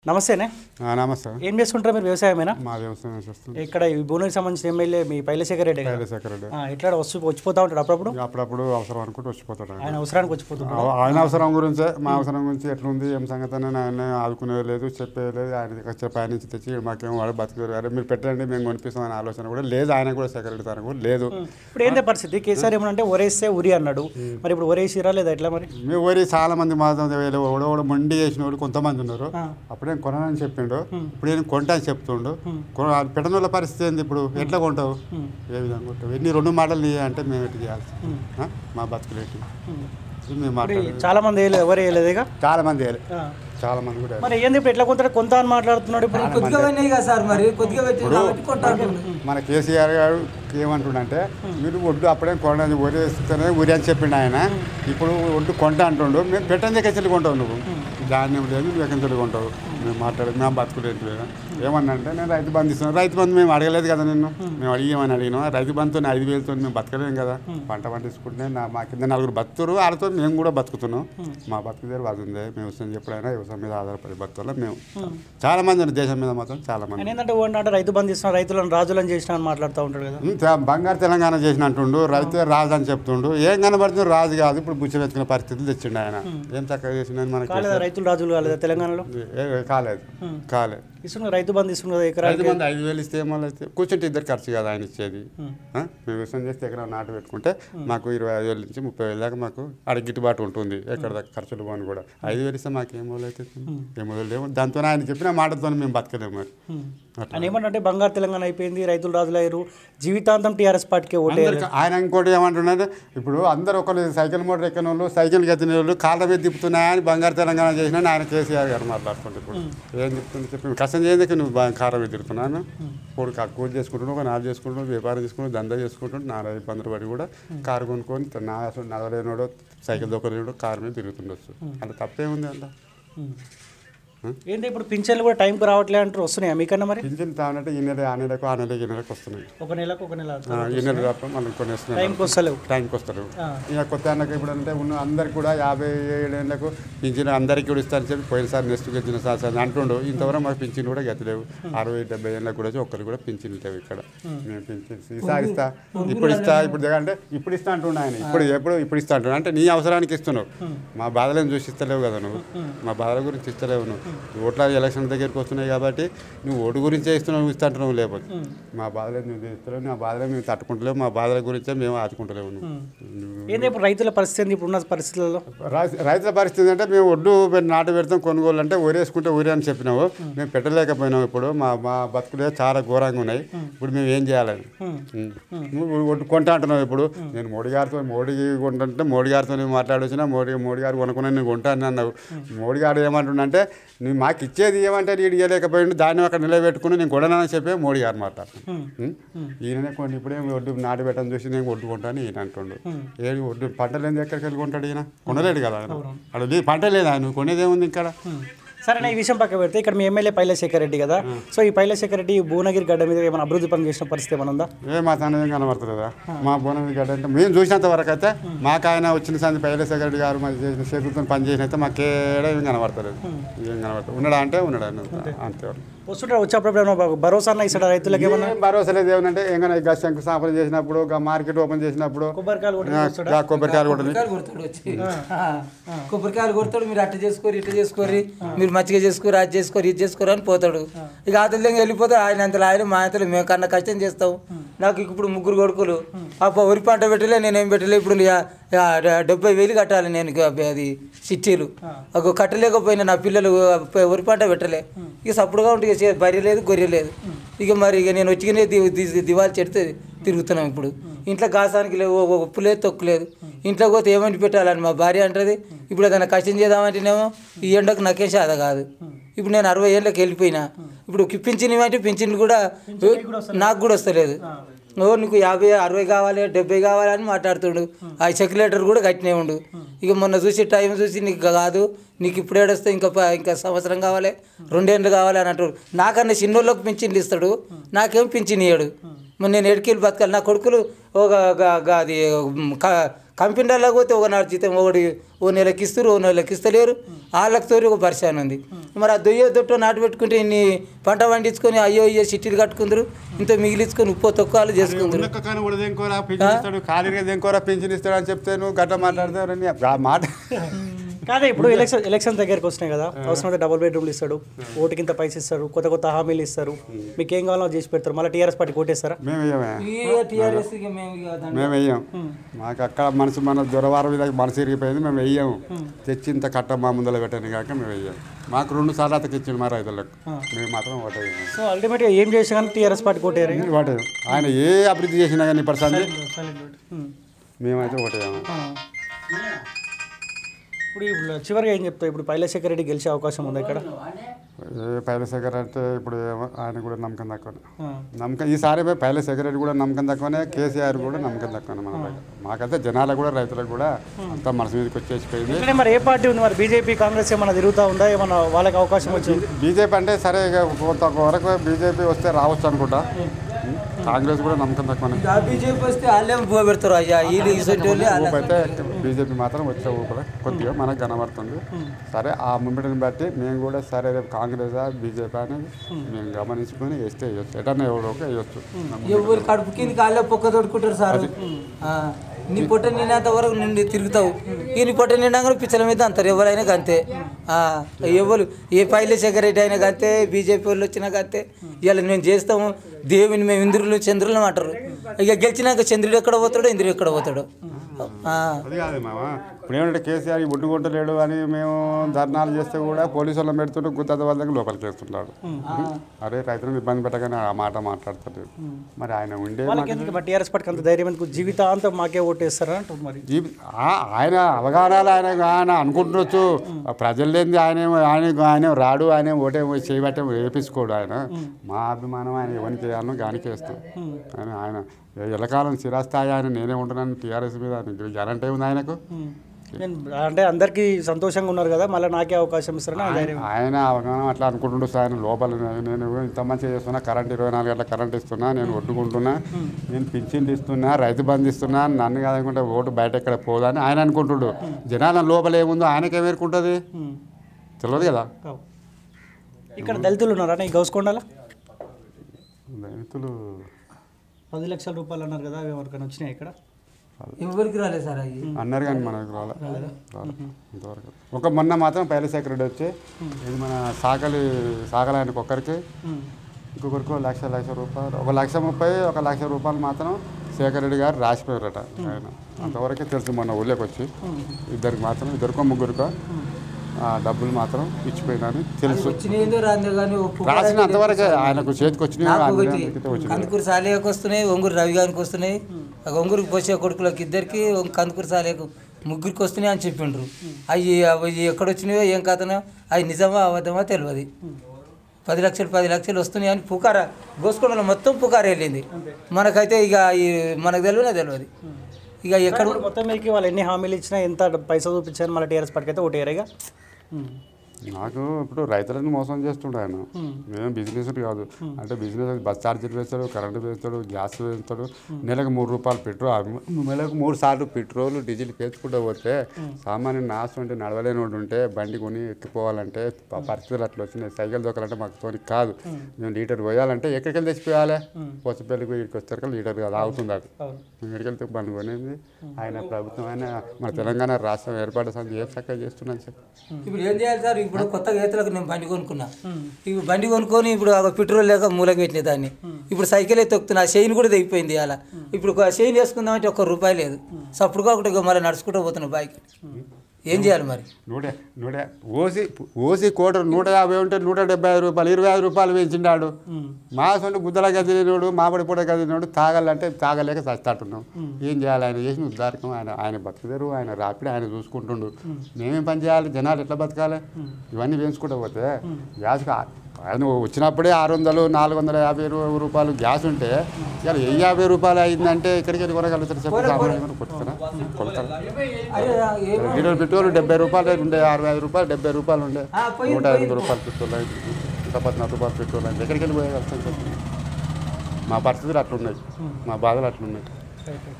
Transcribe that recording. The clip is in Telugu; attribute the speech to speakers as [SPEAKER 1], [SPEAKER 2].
[SPEAKER 1] నమస్తేనే
[SPEAKER 2] ఆ, నమస్తే
[SPEAKER 1] ఏం చేసుకుంటారు మీరు వ్యవసాయమేనా
[SPEAKER 2] మా వ్యవసాయం చేస్తుంది
[SPEAKER 1] ఇక్కడ ఈ భువనగిరికి సంబంధించిన ఎమ్మెల్యే మీ పైలశేఖర్ రెడ్డి కదా
[SPEAKER 2] శైలశేఖర్ రెడ్డి
[SPEAKER 1] ఆ, ఎట్లా వచ్చి వచ్చిపోతా ఉంటాడు అప్పుడప్పుడు
[SPEAKER 2] ఇక అప్పుడప్పుడు అవసరం అనుకుంటూ వచ్చిపోతాడు ఆయన.
[SPEAKER 1] ఆయన అవసరానికి వచ్చిపోతున్నాడు
[SPEAKER 2] ఆ- ఆయన అవసరం గురించే మా అవసరం గురించి ఎట్లుంది ఏం సంగతి అని ఆయన ఆదుకునేది లేదు చెప్పేది లేదు ఆయన వచ్చే పై నుంచి తెచ్చి మాకేం వాడు బతుకు అరే మీరు పెట్టండి మేము కొనిపిస్తాం అనే ఆలోచన కూడా లేదు ఆయన కూడా శేఖర్ రెడ్డి తన కూడా లేదు
[SPEAKER 1] ఇప్పుడు ఏంటి పరిస్థితి కేసీఆర్ ఏమనంటే ఒరేస్తే ఉరి అన్నాడు మరి ఇప్పుడు ఒరేసిరా లేదా ఎట్లా మరి
[SPEAKER 2] మీ ఊరి చాలా మంది మాత్రం ఓడోడ మొండి చేసిన వాళ్ళు కొంతమంది ఉన్నారు
[SPEAKER 1] ఆ.
[SPEAKER 2] అప్పుడే కొనని చెప్పిండు ఇప్పుడు నేను కొంటా అని చెప్తుండు కొన- అది పెట్టని వాళ్ళ పరిస్థితి ఏంది ఇప్పుడు ఎట్లా కొంటావు ఏ విధంగా కొంటావు ఎన్ని రెండు మాటలు నీ అంటే మేము ఎట్లా చేయాలి ఆ? మా బతుకులేటి ఇది మేము
[SPEAKER 1] ఇప్పుడు
[SPEAKER 2] మాట్లాడాలి
[SPEAKER 1] చాలా మంది వేయలేదు ఎవరు వేయలేదుగా
[SPEAKER 2] చాలా మంది వేయాలి
[SPEAKER 1] ఆ.
[SPEAKER 2] చాలా మంది కూడా
[SPEAKER 1] మరి ఏంది ఇప్పుడు ఎట్లా కొంటాడు కొంత అని మాట్లాడుతున్నాడు ఇప్పుడు
[SPEAKER 3] కొద్దిగా పోయినాయి కదా సార్ మరి కొద్దిగా పెట్టి కాబట్టి కొంటారు
[SPEAKER 2] మన కేసీఆర్ గారు ఏమంటుండంటే మీరు ఒడ్డు అప్పుడే కొనడానికి ఊరేస్తేనే ఊరి అని చెప్పిండు ఆయన ఇప్పుడు ఒడ్డు కొంట అంటుండు మేము పెట్టని ఎక్కడి కొంటావు నువ్వు ధాన్యం లేదు నువ్వు ఎక్కడి కొంటావు మేము మాట్లాడేది మేము బతుకులేదు ఏమన్నా అంటే నేను రైతు బంధు ఇస్తున్నాను రైతు బంధు మేము అడగలేదు కదా నిన్ను మేము అడిగామని అడిగినాం రైతు బంధుతో ఐదు వేలతో మేము బతకలేం కదా పంట పండించుకుంటే నా మా కింద నలుగురు బతుకుతారు వాళ్ళతో మేము కూడా బతుకుతున్నాం మా బతుకు దగ్గర అది ఉంది మేము వ్యవసాయం ఎప్పుడైనా వ్యవసాయం మీద ఆధారపడి బతుకుతాం మేము చాలా మంది ఉన్నారు దేశం మీద మాత్రం చాలా మంది
[SPEAKER 1] ఆయన ఏంటంటే అంటే రైతు బంధు ఇస్తున్నా రైతులను రాజులను చేసిన అని మాట్లాడుతూ ఉంటాడు కదా
[SPEAKER 2] ఉమ్, తె- బంగారు తెలంగాణ చేసిన అంటుండు రైతు రాజు అని చెప్తుండు ఏం కనబడుతుంది రాజు కాదు ఇప్పుడు బుచ్చి వెతుకునే పరిస్థితులు తెచ్చిండు ఆయన ఏం చక్కగా చేసిండని మనకి
[SPEAKER 1] కాలేదా రైతులు రాజులు కాలేదా తెలంగాణలో
[SPEAKER 2] ఏ- ఏ- కాలేదు కాలేదు
[SPEAKER 1] ఇస్తున్న రైతు బంధు ఇస్తున్న ఎకరా
[SPEAKER 2] రైతు మంది ఐదు వేలు ఇస్తే ఏమో అయితే కూర్చుంటే ఇద్దరు ఖర్చు కదా ఆయన ఇచ్చేది ఆ? మేము వ్యవసాయం చేస్తే ఎక్కడ నాటు పెట్టుకుంటే మాకు ఇరవై ఐదు వేల నుంచి ముప్పై వేల దాకా మాకు ఆడ గిట్టుబాటు ఉంటుంది ఎక్కడ దాకా ఖర్చులు పోని కూడా ఐదు వేలు ఇస్తే మాకు ఏమో అయితే ఏమో లేవు దాంతో ఆయన చెప్పిన మాటతో మేము బతకలేము మరి అట్లా
[SPEAKER 1] ఆయన ఏమంటే బంగారు తెలంగాణ అయిపోయింది రైతులు రాజులు అయ్యారు జీవితాంతం టీఆర్ఎస్ పార్టీకే ఓటేయాలి
[SPEAKER 2] అందరికి- ఆయన ఇంకోటి ఏమంటున్నాడు ఇప్పుడు అందరు ఒకరు సైకిల్ మోటార్ ఎక్కిన వాళ్ళు సైకిల్ ఎత్తిన వాళ్ళు కాళ్ళ మీద తిప్పుతున్నాయని బంగారు తెలంగాణ చేసిన ఆయన కేసీఆర్ గారు మాట్లాడుతుంటే ఇప్పుడు ఏం చెప్తుంది చెప్పి కష్టం చేయడానికి నువ్వు బా- కారం మీద తిరుగుతున్నాను ఇప్పుడు కూలి చేసుకుంటున్నావు ఒక నాలుగు చేసుకుంటున్నావు వ్యాపారం చేసుకుంటున్నావు దందా చేసుకుంటున్నావు నాలుగు ఇబ్బందులు పడి కూడా కారు కొనుక్కొని త- నా అసలు నడవలేనోడో సైకిల్ దొక్కలేనోడో కారు మీద తిరుగుతుండొచ్చు అలా తప్పేముంది అంట
[SPEAKER 1] ఏంటి ఇప్పుడు పింఛన్లు కూడా టైంకి రావట్లే అంటారు వస్తున్నాయా మీకన్నా మరి
[SPEAKER 2] పింఛన్ తానంటే ఈ నెల ఆ నెలకు ఆ నెలకు ఈ నెలకు వస్తున్నాయి
[SPEAKER 1] ఒక నెలకు ఒక నెల
[SPEAKER 2] ఆ, ఈ నెల తప్ప మళ్ళీ కొన్ని వస్తున్నాయి
[SPEAKER 1] టైంకి వస్తలేవు
[SPEAKER 2] టైంకి వస్తారు
[SPEAKER 1] ఆ.
[SPEAKER 2] ఇక కొత్త అన్నకి ఇప్పుడు అంటే ఉన్న అందరికి కూడా యాభై ఏళ్ళకు పింఛన్ అందరికీ కూడా ఇస్తారని చెప్పి పోయినసారి నెక్స్ట్ గెలిచిన సార్ సార్ అంటుండు ఇంతవరకు మాకు పింఛన్ కూడా గెత్తలేవు అరవై డెబ్బై ఏళ్ళకి కూడా ఒక్కరికి కూడా పింఛన్ లేవు ఇక్కడ మేము పింఛన్ ఈసారి ఇస్తా ఇప్పుడు ఇస్తా ఇప్పుడు దిగ అంటే ఇప్పుడు ఇస్తా అంటుండు ఆయన ఇప్పుడు ఎప్పుడు ఇప్పుడు ఇస్తా అంటుండు అంటే నీ అవసరానికి ఇస్తున్నావు మా బాధలను చూసి ఇస్తలేవు కదా నువ్వు మా బాధల గురించి ఇస్తలేవు నువ్వు ఓట్ల ఎలక్షన్ దగ్గరికి వస్తున్నాయి కాబట్టి నువ్వు ఓటు గురించే ఇస్తున్నావు నువ్వు ఇస్తా అంటున్నావు లేకపోతే మా బాధలు నువ్వు ఇస్తలేవు మా బాధలు మేము తట్టుకుంటలేవు మా బాధల గురించే మేము ఆదుకుంటలేవు నువ్వు నువ్వు
[SPEAKER 1] ఏంది ఇప్పుడు రైతుల పరిస్థితి ఏంది ఇప్పుడున్న పరిస్థితులలో
[SPEAKER 2] రై- రైతుల పరిస్థితి అంటే మేము ఒడ్డు పెట్టి నాటు పెడతాం కొనుగోలు అంటే ఊరేసుకుంటే ఊరే అని చెప్పినాము మేము పెట్టలేకపోయినాం ఇప్పుడు మా మా బతుకులే చాలా ఘోరంగా ఉన్నాయి ఇప్పుడు మేము ఏం చేయాలని ఉం. నువ్వు ఒడ్డు కొంటా అంటున్నావు ఇప్పుడు నేను మోడీ గారితో మోడీ కొంటుంటే మోడీ గారితో నేను మాట్లాడొచ్చినా మోడీ మోడీ గారు కొనుక్కున్నా నేను కొంటాను అన్నావు మోడీ గారు ఏమంటుండంటే నువ్వు మాకు ఇచ్చేది ఏమంటే నేను ఇవ్వలేకపోయిండు దాన్ని అక్కడ నిలబెట్టుకుని నేను కొననని చెప్పి మోడీ గారు మాట్లాడుతున్నాను ఈయననే కొన్ని ఇప్పుడే ఒడ్డు నాటు పెట్టని చూసి నేను ఒడ్డు కొంటాను ఈయన అంటుండు ఏడు ఒడ్డు పంట లేని ఎక్కడికి వెళ్ళి కొంటాడు ఈయన కొనలేడు కదా ఆయన అక్కడ లే- పంట లేదా నువ్వు కొనేదేముంది ఇక్కడ
[SPEAKER 1] సరే నా ఈ విషయం పక్క పెడితే ఇక్కడ మీ ఎమ్మెల్యే పైలశేఖర్ రెడ్డి కదా సో ఈ పైలశేఖర్ రెడ్డి ఈ భువనగిరి గడ్డ మీద ఏమైనా అభివృద్ధి పని చేసిన పరిస్థితి ఏమైనా ఉందా
[SPEAKER 2] ఏ మా తండ్రి ఏం కనబడుతుందా మా బోనం గడ్డ అంటే మేము చూసినంత వరకు అయితే మాకు ఆయన వచ్చిన సంది పైలే సెక్రటరీ గారు మరి చేసిన చేతులతో పని చేసిన అయితే మాకు ఏడ ఏం కనబడతలేదు ఏం కనబడతాడు ఉన్నాడా అంటే ఉన్నాడు ఆయన అంతే
[SPEAKER 1] వస్తుంటారు వచ్చేటప్పుడు ఏమైనా భరోసా అన్న ఇస్తాడు రైతులకు ఏమన్నా
[SPEAKER 2] ఏం భరోసా లేదు ఏమనంటే ఏమైనా ఇక శంకుస్థాపన చేసినప్పుడు ఇక మార్కెట్ ఓపెన్ చేసినప్పుడు
[SPEAKER 1] కొబ్బరికాయలు కూడా
[SPEAKER 2] ఆ, ఇక కొబ్బరికాయలు కూడా
[SPEAKER 3] కొబ్బరికాయలు కొడతాడు వచ్చి ఆ. కొబ్బరికాయలు కొడతాడు మీరు అట్ట చేసుకోరు ఇట్ట చేసుకోరి మీరు మంచిగా చేసుకోరు అది చేసుకోరు ఇది చేసుకోరు అని పోతాడు ఇక అతని దగ్గర వెళ్ళిపోతే ఆయన అంతలో ఆయన మా అంతలో మేము కన్నా కష్టం చేస్తాం నాకు ఇప్పుడు ముగ్గురు కొడుకులు అప్ప వరి పంట పెట్టలే నేనేం పెట్టలే ఇప్పుడు యా- యా డెబ్బై వేలు కట్టాలి నేను ఇక అది సిట్టీలు ఒక కట్టలేకపోయినా నా పిల్లలు ప- వరి పంట పెట్టలే ఇక సప్పుడుగా ఉంటే ఇక చే- బర్రె లేదు గొర్రె లేదు ఇక మరి ఇక నేను వచ్చిగానే ది- ది- దివాళి చెడితే తిరుగుతున్నాం ఇప్పుడు ఇంట్లో కాసానికి లేవు ఓ- ఓ ఉప్పు లేదు తొక్కు లేదు ఇంట్లో పోతే ఏమంటి పెట్టాలని మా భార్య అంటది ఇప్పుడు ఏదైనా కష్టం చేద్దామంటేనేమో ఈ ఎండకు నాకేం సాధ కాదు ఇప్పుడు నేను అరవై ఏళ్ళకి వెళ్ళిపోయినా ఇప్పుడు పింఛన్ ఇవ్వంటే పింఛన్ కూడా నాకు కూడా వస్తలేదు ఓ నీకు యాభై అరవై కావాలి డెబ్బై కావాలి అని మాట్లాడుతుండు ఆ సెక్యులేటర్ కూడా కట్టినే ఉండు ఇక మొన్న చూసి టైం చూసి నీకు కాదు నీకు ఇప్పుడు ఏడొస్తే ఇంకా ప- ఇంకా సంవత్సరం కావాలి రెండేళ్ళు కావాలి అని అంటాడు నాకన్నా చిన్నోళ్ళకి పింఛన్లు ఇస్తాడు నాకేం పింఛన్ ఇయ్యాడు మరి నేను ఎడికెళ్ళి బతకాలి నా కొడుకులు ఒక గ- గ- అది మ్, క- కంపెనీలలో పోతే ఒక నాడు జీతం ఒకటి ఓ నెలకి ఇస్తారు ఓ నెలకి ఇస్తలేరు వాళ్ళకి తోరి ఒక పరిశాన్ ఉంది మరి ఆ దొయ్య దొట్టు నాటు పెట్టుకుంటే ఇన్ని పంట పండించుకొని అయ్యో అయ్యో సిటీలు కట్టుకుందరు ఇంత మిగిలించుకొని ఉప్పు తొక్కాలు చేసుకుందరు
[SPEAKER 2] ఉన్నక్క కానీ కూడా దేనికోరా పింఛన్ ఇస్తాడు ఖాళీగా దేనికోరా పింఛన్ ఇస్తాడు అని చెప్తే నువ్వు గట్ట మాట్లాడతావు ఆ మాట
[SPEAKER 1] కాదే ఇప్పుడు ఎలక్షన్ ఎలక్షన్ దగ్గరికి వస్తున్నాయి కదా అవసరమైతే డబుల్ బెడ్రూమ్లు ఇస్తాడు ఓటుకి ఇంత పైసలు ఇస్తారు కొత్త కొత్త హామీలు ఇస్తారు మీకు ఏం కావాలో చేసి పెడతారు మళ్ళీ టీఆర్ఎస్ పార్టీ కొట్టేస్తారా
[SPEAKER 2] మేము వెయ్యమే
[SPEAKER 3] ఇక టీఆర్ఎస్ ఇక మేము ఇక దాన్ని-
[SPEAKER 2] మేము వెయ్యం మాకు అక్కడ మనసు మన జ్వరవారం మీద మనసు ఇరిగిపోయింది మేము వెయ్యము తెచ్చి ఇంత కట్ట మా ముందర పెట్టాను కాక మేము వెయ్యం మాకు రెండు సార్లు అతకి ఇచ్చిండు మా రైతులకు మేము మాత్రం ఓటే
[SPEAKER 1] సో అల్టిమేట్గా ఏం చేసినా కానీ టీఆర్ఎస్ పార్టీ కొట్టారు
[SPEAKER 2] ఓటే ఆయన ఏ అభివృద్ధి చేసినా కానీ పర్సెంట్ మేమైతే ఓటేయము
[SPEAKER 1] ఇప్పుడు ఇప్పుడు చివరిగా ఏం చెప్తావు ఇప్పుడు పైలశేఖర్ రెడ్డి గెలిచే అవకాశం ఉంది ఇక్కడ
[SPEAKER 2] ఏ పైలశేఖర్ అంటే ఇప్పుడు ఏమో ఆయన కూడా నమ్మకం తక్కువనే
[SPEAKER 1] ఆ.
[SPEAKER 2] నమ్మకం ఈసారి పైలశేఖర్ రెడ్డి కూడా నమ్మకం తక్కువనే కేసీఆర్ కూడా నమ్మకం తక్కువనే మన దగ్గర మాకైతే జనాలకు కూడా రైతులకు కూడా అంతా మనసు మీదకి వచ్చేసిపోయింది
[SPEAKER 1] ఇక్కడే మరి ఏ పార్టీ ఉంది మరి బీజేపీ కాంగ్రెస్ ఏమైనా తిరుగుతూ ఉందా ఏమన్నా వాళ్ళకి అవకాశం వచ్చింది
[SPEAKER 2] బీజేపీ అంటే సరే ఇక కొంత వరకు బీజేపీ వస్తే రావచ్చు అనుకుంటా కాంగ్రెస్ కూడా నమ్మకం తక్కువనే
[SPEAKER 3] ఇక ఆ బీజేపీ వస్తే వాళ్ళేం బో పెడతారు అయ్యా వీళ్ళు ఇసొంటి వాళ్ళు వాళ్ళ-
[SPEAKER 2] ఊపు అయితే బీజేపీ మాత్రం వచ్చే ఊపలే కొద్దిగా మనకు కనబడుతుంది సరే ఆ ముమ్మిడిని బట్టి మేము కూడా సరే రేపు కాంగ్రెస్ బీజేపీ అనేది మేము గమనించుకొని వేస్తే వేయచ్చు ఎటన్నా ఎవరో ఒక వేయచ్చు
[SPEAKER 3] ఎవరు కడుపు కింద కాళ్ళే పొక్క తోడుకుంటారు సార్ ఆ, నీ పొట్ట నిండేంత వరకు నిండి తిరుగుతావు ఈ నీ పొట్ట నిండా పిచ్చల మీద అంటారు ఎవరైనా అంతే ఆ, ఎవరు ఏ పైలే సెక్రటరీ అయినా అంతే బీజేపీ వాళ్ళు వచ్చినా అంతే ఇవాళ మేము చేస్తాము దేవుని మేము ఇంద్రులు చంద్రులు అంటారు ఇక గెలిచినాక చంద్రుడు ఎక్కడ పోతాడో ఇంద్రుడు ఎక్కడ పోతాడు ఆ,
[SPEAKER 2] అది కాదు మామ ఇప్పుడు ఏమంటే కేసీఆర్ ఈ ఒడ్డు కొట్టలేడు అని మేము ధర్నాలు చేస్తే కూడా పోలీసు వాళ్ళని పెడుతుంటే గుత్త వాళ్ళకి లోపలికి వేస్తుంటాడు అరే రైతులను ఇబ్బంది పెట్టగానే ఆ మాట మాట్లాడతాడు మరి ఆయన ఉండే
[SPEAKER 1] వాళ్ళకి ఎందుకు మరి టీఆర్ఎస్ పార్టీకి అంత ధైర్యం ఎందుకు జీవితాంతం మాకే ఓటేస్తారా అంటారు మరి
[SPEAKER 2] జీవి ఆ- ఆయన అవగాహనలు ఆయన ఆయన అనుకుంటుండొచ్చు ప్రజలేంది ఆయన ఏమో- ఆయన ఆయన రాడు ఆయన ఓటే చేయబట్టే వేపించుకోడు ఆయన మా అభిమానం ఆయన ఎవరికి చేయాలనో గానికి వేస్తాం ఆయన ఆయన ఎలకాలం చిరాస్తాయి ఆయన నేనే ఉంటున్నాను టీఆర్ఎస్ మీద గ్యారంటీ ఉంది ఆయనకు
[SPEAKER 1] నేను అంటే అందరికీ సంతోషంగా ఉన్నారు కదా మళ్ళీ నాకే అవకాశం ఇస్తారని ఆ ధైర్యం
[SPEAKER 2] ఆయన అవగాహన అట్లా అనుకుంటుండు సార్ ఆయన లోపల నేను ఇంత మంచిగా చేస్తున్నా కరెంట్ ఇరవై నాలుగు గంటల కరెంట్ ఇస్తున్నా నేను ఒడ్డుకుంటున్నా నేను పింఛన్లు ఇస్తున్నా రైతు బంధు ఇస్తున్నా నన్ను కాదనుకుంటే ఓటు బయట ఎక్కడ పోదని ఆయన అనుకుంటుండు జనాల లోపల ఏముందో ఆయనకే మేరుకుంటుంది తెలియదు కదా
[SPEAKER 1] కావు. ఇక్కడ దళితులు ఉన్నారా ఈ గౌసుకొండల
[SPEAKER 2] రైతులు
[SPEAKER 1] పది లక్షల రూపాయలు అన్నారు కదా అవి ఎవరికైనా వచ్చినాయి ఇక్కడ
[SPEAKER 3] ఎవరికి రాలేదు సార్ అవి
[SPEAKER 2] అన్నారు కానీ మనకు రాలే రాలే. ఇంతవరకు ఒక మొన్న మాత్రం పైల సెక్రటరీ వచ్చి ఇది మన సాకలి సాకలి ఆయనకు ఒక్కరికి ఇంకొకరికి ఒక లక్ష లక్ష రూపాయలు ఒక లక్ష ముప్పై ఒక లక్ష రూపాయలు మాత్రం శేఖర్ రెడ్డి గారు రాసిపోయారట ఆయన అంతవరకే తెలుసు మొన్న ఊళ్ళోకి వచ్చి ఇద్దరికి మాత్రం ఇద్దరికో ముగ్గురికో ఆ డబ్బులు మాత్రం ఇచ్చిపోయినని తెలుసు
[SPEAKER 3] వచ్చినాయిందో రాందో కానీ ఒప్పు
[SPEAKER 2] రాసిన అంతవరకే ఆయనకు చేతికి వచ్చినాయి
[SPEAKER 3] నాకు
[SPEAKER 2] అందులో
[SPEAKER 3] ఒకటి
[SPEAKER 2] మిగతా వచ్చినాయి
[SPEAKER 3] కందుకూరు సాలేకు వస్తున్నాయి ఒంగూరు రవి గారికి వస్తున్నాయి ఆ ఒంగూరుకి పోసే కొడుకులకి ఇద్దరికి ఒం- కందుకూరు సాలేకు ముగ్గురికి వస్తున్నాయి అని చెప్పిండ్రు అవి అవి ఎక్కడ వచ్చినాయో ఏం కథనో అవి నిజమా అబద్ధమా తెలియదు పది లక్షలు పది లక్షలు వస్తున్నాయి అని పుకార గోసుకొండలో మొత్తం పుకార వెళ్ళింది మనకైతే ఇక ఈ మనకు తెలియనే తెలియదు ఇక ఎక్కడ
[SPEAKER 1] ఇప్పుడు మొత్తం మీకు వాళ్ళు ఎన్ని హామీలు ఇచ్చినా ఎంత పైసలు చూపించారు మళ్ళీ టీఆర్ఎస్ పార్టీకి అయితే ఓటేయరు ఇక
[SPEAKER 2] నాకు ఇప్పుడు రైతులను మోసం చేస్తుండే ఆయన మేము బిజినెస్ కాదు అంటే బిజినెస్ బస్ ఛార్జీలు వేస్తాడు కరెంటు వేస్తాడు గ్యాస్ వేస్తాడు నెలకు మూడు రూపాయలు పెట్రోల్ నెలకు మూడు సార్లు పెట్రోల్ డీజిల్ వేసుకుంటూ పోతే సామాన్య నాశనం ఉంటే నడవలేని వాడు ఉంటే బండి కొని ఎక్కిపోవాలంటే ప- పరిస్థితులు అట్లా వచ్చినాయి సైకిల్ దొక్కాలంటే మాకు తోని కాదు మేము లీటర్ పోయాలంటే ఎక్కడికి వెళ్ళి తెచ్చిపోయాలి పొసపల్లికి ఇక్కడికి వచ్చారు లీటర్ కాదు ఆగుతుంది అది
[SPEAKER 1] అవును.
[SPEAKER 2] మేము ఇక్కడికి వెళ్తే బండి కొనేది ఆయన ప్రభుత్వం ఆయన మన తెలంగాణ రాష్ట్రం ఏర్పాటు సంగతి ఏం చక్కగా చేస్తున్నాను సార్
[SPEAKER 3] ఇప్పుడు ఏం చేయాలి సార్ ఇప్పుడు కొత్త గీతలకు నేను బండి కొనుక్కున్నా ఇప్పుడు బండి కొనుక్కొని ఇప్పుడు ఆ పెట్రోల్ లేక మూలకి పెట్టిన దాన్ని ఇప్పుడు సైకిల్ అయితే తొక్కుతున్నా ఆ చైన్ కూడా తెగిపోయింది అలా ఇప్పుడు ఒక చైన్ వేసుకుందామంటే ఒక్క రూపాయి లేదు సప్పుడు ఒకటి మళ్ళీ నడుచుకుంటూ పోతున్నా బైక్ ఏం చేయాలి మరి
[SPEAKER 2] నూట నూట ఓసి ఓసి కోట నూట యాభై ఉంటే నూట డెబ్బై ఐదు రూపాయలు ఇరవై ఐదు రూపాయలు పెంచిండాడు మా సొంత గుద్దల గదిలినోడు మామిడి పూట గదిలినోడు తాగాలంటే తాగలేక చస్తాటున్నాం ఏం చేయాలి ఆయన చేసిన ఉద్దారకం ఆయన ఆయన బతుకుదారు ఆయన రాపిడి ఆయన చూసుకుంటుండు మేమేం పని చేయాలి జనాలు ఎట్లా బతకాలి ఇవన్నీ వేయించుకుంటూ పోతే గ్యాస్ ఆయన వచ్చినప్పుడే ఆరు వందలు నాలుగు వందల యాభై రూ- రూపాయలు గ్యాస్ ఉంటే ఇవాళ వెయ్యి యాభై రూపాయలు అయిందంటే ఇక్కడికి వెళ్ళి కొనగలుగుతారు చెప్పు సామాన్యంగా కొట్టుతారా కొడతారా
[SPEAKER 3] అరే ఏ-
[SPEAKER 2] లీటర్ పెట్రోల్ డెబ్బై రూపాయలు ఉండే అరవై ఐదు రూపాయలు డెబ్బై రూపాయలు ఉండే
[SPEAKER 3] ఆ, పోయింది,
[SPEAKER 2] నూట ఎనిమిది రూపాయలు పెట్రోల్ అయింది ఇంకా పద్నాలుగు రూపాయలు పెట్రోల్ అయింది ఎక్కడికి వెళ్ళి పోయే కష్టం చెప్పు మా పరిస్థితులు అట్లున్నాయి మా బాధలు అట్లున్నాయి